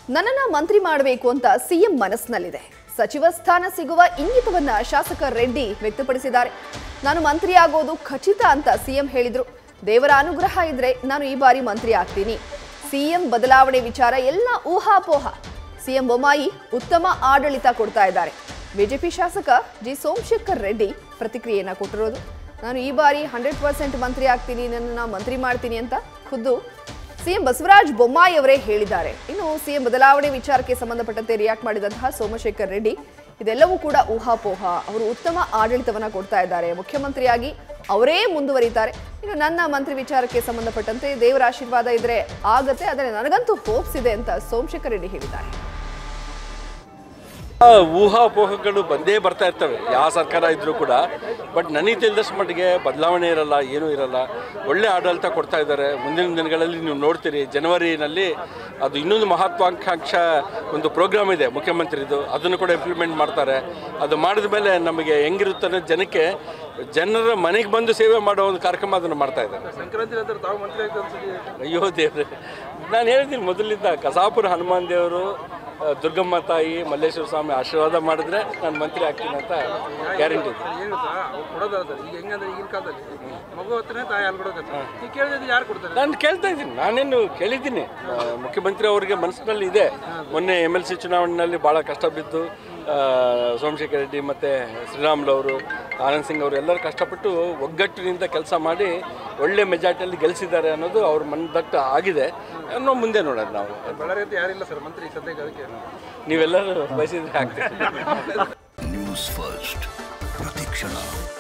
ನನ್ನನ್ನ ಮಂತ್ರಿ ಮಾಡಬೇಕು ಅಂತ ಸಿಎಂ ಮನಸ್ಸಿನಲ್ಲಿದೆ ಸಚಿವ ಸ್ಥಾನ ಸಿಗುವ ಇಂಗಿತವನ್ನ ಶಾಸಕ ರೆಡ್ಡಿ ವ್ಯಕ್ತಪಡಿಸಿದ್ದಾರೆ ನಾನು ಮಂತ್ರಿ ಆಗೋದು ಖಚಿತ ಅಂತ ಸಿಎಂ ಹೇಳಿದ್ರು ದೇವರ ಅನುಗ್ರಹ ಇದ್ರೆ ನಾನು ಈ ಬಾರಿ ಮಂತ್ರಿ ಆಗ್ತೀನಿ ಸಿಎಂ ಬದಲಾವಣೆ ವಿಚಾರ ಎಲ್ಲ ಊಹಾಪೋಹ ಸಿಎಂ ಬೊಮ್ಮಾಯಿ ಉತ್ತಮ ಆಡಳಿತ ಕೊಡ್ತಾ ಇದ್ದಾರೆ ಬಿಜೆಪಿ ಶಾಸಕ ಜಿ ಸೋಮಶೇಖರ್ ರೆಡ್ಡಿ ಪ್ರತಿಕ್ರಿಯೆಯನ್ನ ಕೊಟ್ಟಿರೋದು ನಾನು ಈ ಬಾರಿ ಹಂಡ್ರೆಡ್ ಪರ್ಸೆಂಟ್ ಮಂತ್ರಿ ಆಗ್ತೀನಿ ನನ್ನನ್ನು ಮಂತ್ರಿ ಮಾಡ್ತೀನಿ ಅಂತ ಖುದ್ದು ಸಿಎಂ ಬಸವರಾಜ ಬೊಮ್ಮಾಯಿ ಅವರೇ ಹೇಳಿದ್ದಾರೆ ಇನ್ನು ಸಿಎಂ ಬದಲಾವಣೆ ವಿಚಾರಕ್ಕೆ ಸಂಬಂಧಪಟ್ಟಂತೆ ರಿಯಾಕ್ಟ್ ಮಾಡಿದಂತಹ ಸೋಮಶೇಖರ್ ರೆಡ್ಡಿ ಇದೆಲ್ಲವೂ ಕೂಡ ಊಹಾಪೋಹ ಅವರು ಉತ್ತಮ ಆಡಳಿತವನ್ನ ಕೊಡ್ತಾ ಇದ್ದಾರೆ ಮುಖ್ಯಮಂತ್ರಿಯಾಗಿ ಅವರೇ ಮುಂದುವರಿತಾರೆ ಇನ್ನು ನನ್ನ ಮಂತ್ರಿ ವಿಚಾರಕ್ಕೆ ಸಂಬಂಧಪಟ್ಟಂತೆ ದೇವರ ಆಶೀರ್ವಾದ ಇದ್ರೆ ಆಗತ್ತೆ ಆದರೆ ನನಗಂತೂ ಹೋಪ್ಸ್ ಇದೆ ಅಂತ ಸೋಮಶೇಖರ್ ರೆಡ್ಡಿ ಹೇಳಿದ್ದಾರೆ ಆ, ಊಹಾಪೋಹಗಳು ಬಂದೇ ಬರ್ತಾ ಇರ್ತವೆ ಯಾವ ಸರ್ಕಾರ ಇದ್ರೂ ಕೂಡ ಬಟ್ ನನಗೆ ತಿಳಿದಷ್ಟು ಮಟ್ಟಿಗೆ ಬದಲಾವಣೆ ಇರಲ್ಲ ಏನೂ ಇರಲ್ಲ ಒಳ್ಳೆ ಆಡಳಿತ ಕೊಡ್ತಾ ಇದ್ದಾರೆ ಮುಂದಿನ ದಿನಗಳಲ್ಲಿ ನೀವು ನೋಡ್ತೀರಿ ಜನವರಿನಲ್ಲಿ ಅದು ಇನ್ನೊಂದು ಮಹತ್ವಾಕಾಂಕ್ಷ ಒಂದು ಪ್ರೋಗ್ರಾಮ್ ಇದೆ ಮುಖ್ಯಮಂತ್ರಿದು ಅದನ್ನು ಕೂಡ ಇಂಪ್ಲಿಮೆಂಟ್ ಮಾಡ್ತಾರೆ ಅದು ಮಾಡಿದ ಮೇಲೆ ನಮಗೆ ಹೆಂಗಿರುತ್ತೆ ಅನ್ನೋದು ಜನಕ್ಕೆ ಜನರ ಮನೆಗೆ ಬಂದು ಸೇವೆ ಮಾಡೋ ಒಂದು ಕಾರ್ಯಕ್ರಮ ಅದನ್ನು ಮಾಡ್ತಾ ಇದ್ದಾರೆ ಸಂಕ್ರಾಂತಿ ನಂತರ ತಾವು ಮಂತ್ರಿ ಆಗ್ತಾ ಅನ್ಸುತ್ತೆ ಅಯ್ಯೋ ದೇವ್ರೆ ನಾನು ಹೇಳಿದ್ದೀನಿ ಮೊದಲಿಂದ ಕಸಾಪುರ ಹನುಮಾನ್ ದೇವರು ಆ, ದುರ್ಗಮ್ಮ ತಾಯಿ ಮಲ್ಲೇಶ್ವರ ಸ್ವಾಮಿ ಆಶೀರ್ವಾದ ಮಾಡಿದ್ರೆ ನಾನು ಮಂತ್ರಿ ಆಗ್ತೀನಿ ಅಂತ ಗ್ಯಾರಂಟಿ ಇದೆ ಏನು ಗೊತ್ತಾ ಅವ್ರು ಕೊಡೋದಲ್ಲ ಸರ್ ಈಗ ಹೆಂಗಂದ್ರೆ ಈಗಿನ ಕಾಲದಲ್ಲಿ ಮಗು ಹತ್ರನೇ ತಾಯಿ ಹಾಲು ಕೊಡೋಕೆ ಈಗ ಕೇಳಿದ್ರೆ ಯಾರು ಕೊಡ್ತಾರೆ ನಾನು ಕೇಳ್ತಾ ಇದ್ದೀನಿ ನಾನೇನು ಕೇಳಿದ್ದೀನಿ ಆ, ಮುಖ್ಯಮಂತ್ರಿ ಅವರಿಗೆ ಮನಸ್ಸಿನಲ್ಲಿ ಇದೆ ಮೊನ್ನೆ ಎಮ್ ಎಲ್ ಸಿ ಚುನಾವಣೆಯಲ್ಲಿ ಭಾಳ ಕಷ್ಟ ಬಿದ್ದು ಆ, ಸೋಮಶೇಖರ್ ರೆಡ್ಡಿ ಮತ್ತು ಶ್ರೀರಾಮ್ಲವರು ಆನಂದ್ ಸಿಂಗ್ ಅವರು ಎಲ್ಲರೂ ಕಷ್ಟಪಟ್ಟು ಒಗ್ಗಟ್ಟಿನಿಂದ ಕೆಲಸ ಮಾಡಿ ಒಳ್ಳೆ ಮೆಜಾರಿಟಿಯಲ್ಲಿ ಗೆಲ್ಲಿಸಿದ್ದಾರೆ ಅನ್ನೋದು ಅವ್ರ ಮನದಟ್ಟ ಆಗಿದೆ ಅನ್ನೋ ಮುಂದೆ ನೋಡೋದು ನಾವು ಬಳ್ಳಾರಿ ಅಂತ ಯಾರಿಲ್ಲ ಸರ್ ಮಂತ್ರಿ ಸದ್ಯಕ್ಕೆ ಅದಕ್ಕೆ ನೀವೆಲ್ಲರೂ ಬಯಸಿದ್ರೆ ಆಗ್ತದೆ ನ್ಯೂಸ್ ಫಸ್ಟ್ ಪ್ರತಿಕ್ಷಣ